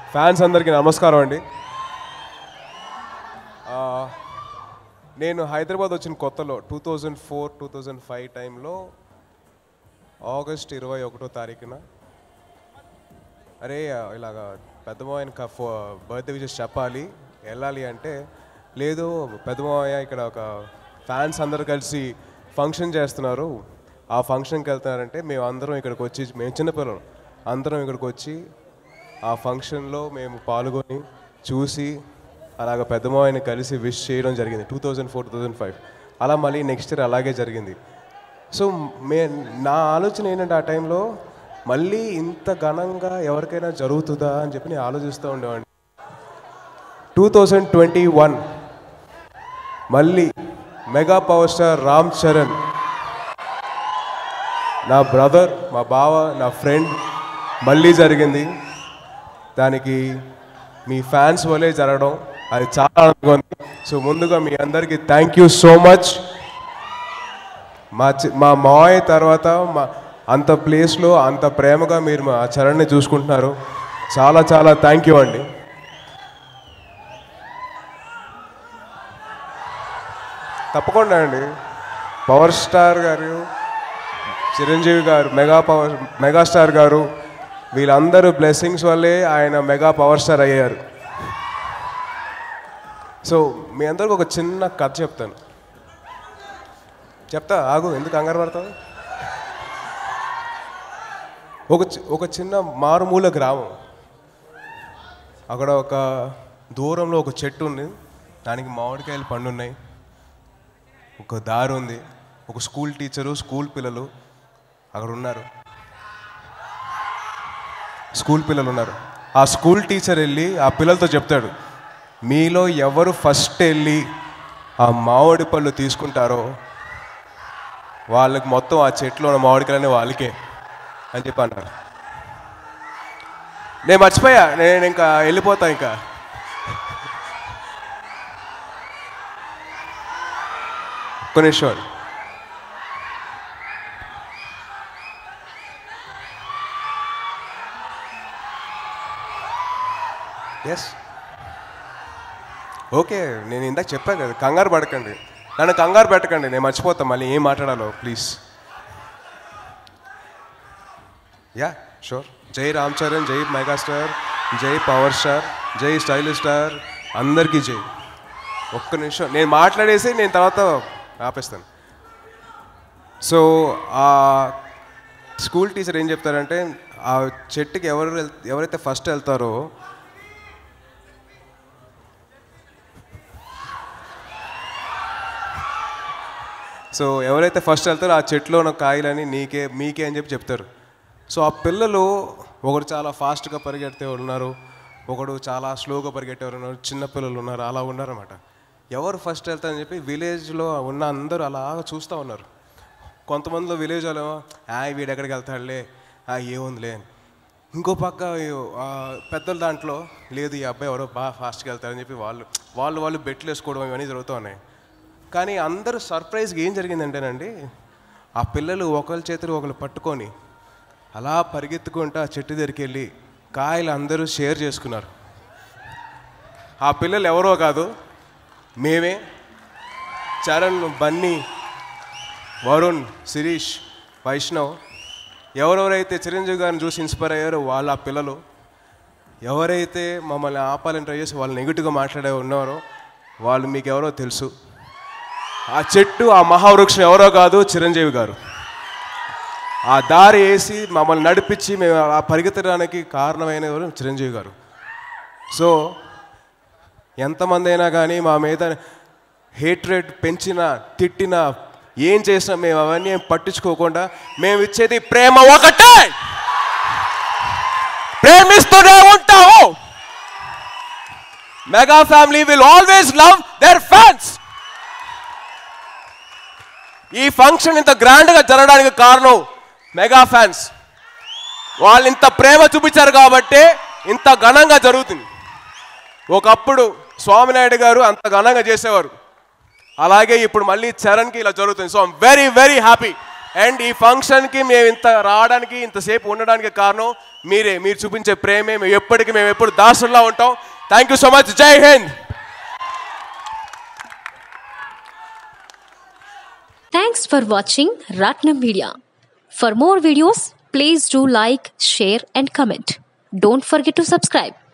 Fans అందరికీ నమస్కారం అండి ఆ, నేను హైదరాబాద్ వచ్చిన కొత్తలో two thousand four two thousand five టైంలో ఆగస్ట్ ఇరవై ఒకటో తారీఖున అరే ఇలాగా పెద్దమావయ్య బర్త్డే విషెస్ చెప్పాలి వెళ్ళాలి అంటే లేదు పెద్దమావయ్య ఇక్కడ ఒక ఫ్యాన్స్ అందరు కలిసి ఫంక్షన్ చేస్తున్నారు ఆ ఫంక్షన్కి వెళ్తున్నారంటే మేము అందరం ఇక్కడికి వచ్చి మేము చిన్నపిల్లలు అందరం ఇక్కడికి వచ్చి ఆ ఫంక్షన్లో మేము పాల్గొని చూసి అలాగ పెద్దమావయ్యని కలిసి విష్ చేయడం జరిగింది two thousand four two thousand five అలా మళ్ళీ నెక్స్ట్ ఇయర్ అలాగే జరిగింది సో మే నా ఆలోచన ఏంటంటే ఆ టైంలో మళ్ళీ ఇంత ఘనంగా ఎవరికైనా జరుగుతుందా అని చెప్పి నేను ఆలోచిస్తూ ఉండేవాడిని టూ థౌజండ్ ట్వంటీ వన్ మళ్ళీ mega power star Ram Charan నా బ్రదర్ మా బావ నా ఫ్రెండ్ మళ్ళీ జరిగింది దానికి మీ ఫ్యాన్స్ వల్లే జరగడం అది చాలా ఆనందంగా ఉంది సో ముందుగా మీ అందరికీ థ్యాంక్ యూ సో మచ్ మా చి- మా మావయ్య తర్వాత మా అంత ప్లేస్లో అంత ప్రేమగా మీరు మా చరణ్ని చూసుకుంటున్నారు చాలా చాలా థ్యాంక్ యూ అండి తప్పకుండా అండి పవర్ స్టార్ గారు చిరంజీవి గారు మెగా పవర్ మెగాస్టార్ గారు వీళ్ళందరూ బ్లెస్సింగ్స్ వల్లే ఆయన మెగా పవర్ స్టార్ అయ్యారు సో మీ అందరికి ఒక చిన్న కథ చెప్తాను చెప్తా ఆగు ఎందుకు కంగారు పడతావు ఒక చి- ఒక చిన్న మారుమూల గ్రామం అక్కడ ఒక దూరంలో ఒక చెట్టు ఉంది దానికి మామిడికాయలు పండున్నాయి ఒక దారి ఉంది ఒక స్కూల్ టీచరు స్కూల్ పిల్లలు అక్కడ ఉన్నారు స్కూల్ పిల్లలు ఉన్నారు ఆ స్కూల్ టీచర్ వెళ్ళి ఆ పిల్లలతో చెప్తాడు మీలో ఎవరు ఫస్ట్ వెళ్ళి ఆ మామిడి పళ్ళు తీసుకుంటారో వాళ్ళకి మొత్తం ఆ చెట్లో ఉన్న మామిడికాయలన్నీ వాళ్ళకే అని చెప్పి అన్నారు నేను మర్చిపోయా నేను ఇంకా వెళ్ళిపోతా ఇంకా ఒక్క నిమిషం ఎస్ ఓకే నేను ఇందాక చెప్పాను కదా కంగారు పడకండి నన్ను కంగారు పెట్టకండి నేను మర్చిపోతా మళ్ళీ ఏం మాట్లాడాలో ప్లీజ్ యా షూర్ జై రామ్ చరణ్ జై మెగాస్టార్ జై పవర్ స్టార్ జై స్టైల్ స్టార్ అందరికీ జై ఒక్క నిమిషం నేను మాట్లాడేసి నేను తర్వాత ఆపేస్తాను సో ఆ స్కూల్ టీచర్ ఏం చెప్తారంటే ఆ చెట్టుకి ఎవరు వెళ్- ఎవరైతే ఫస్ట్ వెళ్తారో సో ఎవరైతే ఫస్ట్ వెళ్తారో ఆ చెట్లో ఉన్న కాయలని నీకే మీకే అని చెప్పి చెప్తారు సో ఆ పిల్లలు ఒకడు చాలా ఫాస్ట్గా పరిగెడితే ఉన్నారు ఒకడు చాలా స్లోగా పరిగెట్టేవారు ఉన్నారు చిన్న పిల్లలు ఉన్నారు అలా ఉన్నారన్నమాట ఎవరు ఫస్ట్ వెళ్తారని చెప్పి విలేజ్లో ఉన్న అందరూ అలా చూస్తూ ఉన్నారు కొంతమందిలో విలేజ్ వాళ్ళు ఆ వీడు ఎక్కడికి వెళ్తాడులే ఆ ఏముందిలే అని ఇంకో పక్క ఆ, పెద్దల దాంట్లో లేదు ఈ అబ్బాయి ఎవరో బాగా ఫాస్ట్గా వెళ్తారని చెప్పి వాళ్ళు వాళ్ళు వాళ్ళు బెట్లు వేసుకోవడం ఇవన్నీ జరుగుతూ ఉన్నాయి కానీ అందరూ సర్ప్రైజ్గా ఏం జరిగిందంటేనండి ఆ పిల్లలు ఒకరి చేతులు ఒకరు పట్టుకొని అలా పరిగెత్తుకుంటూ ఆ చెట్టు దగ్గరికి వెళ్ళి కాయలు అందరూ షేర్ చేసుకున్నారు ఆ పిల్లలు ఎవరో కాదు మేమే చరణ్ బన్నీ వరుణ్ శిరీష్ వైష్ణవ్ ఎవరెవరైతే చిరంజీవి గారిని చూసి ఇన్స్పైర్ అయ్యారో వాళ్ళ ఆ పిల్లలు ఎవరైతే మమ్మల్ని ఆపాలని ట్రై చేసి వాళ్ళు నెగిటివ్గా మాట్లాడే ఉన్నారో వాళ్ళు మీకు ఎవరో తెలుసు ఆ చెట్టు ఆ మహావృక్షం ఎవరో కాదు చిరంజీవి గారు ఆ దారి వేసి మమ్మల్ని నడిపించి మేము ఆ పరిగెత్తడానికి కారణమైన ఎవరు చిరంజీవి గారు సో ఎంతమంది అయినా కానీ మా మీద హేట్రెడ్ పెంచినా తిట్టినా ఏం చేసినా మేము అవన్నీ ఏం పట్టించుకోకుండా మేము ఇచ్చేది ప్రేమ ఒకటే ప్రేమిస్తూనే ఉంటాము mega family will always love their fans ఈ ఫంక్షన్ ఇంత గ్రాండ్గా జరగడానికి కారణం మెగా ఫ్యాన్స్ వాళ్ళు ఇంత ప్రేమ చూపించారు కాబట్టి ఇంత ఘనంగా జరుగుతుంది ఒకప్పుడు స్వామినాయుడు గారు అంత ఘనంగా చేసేవారు అలాగే ఇప్పుడు మళ్ళీ చరణ్కి ఇలా జరుగుతుంది so I'm very very happy and ఈ ఫంక్షన్కి మేము ఇంత రావడానికి ఇంతసేపు ఉండడానికి కారణం మీరే మీరు చూపించే ప్రేమే మేము ఎప్పటికీ మేము ఎప్పుడు దాసుల్లా ఉంటాం థ్యాంక్ యూ సో మచ్ జై Hind Thanks for watching Ratnam Media. For more videos, please do like, share, and comment. Don't forget to subscribe.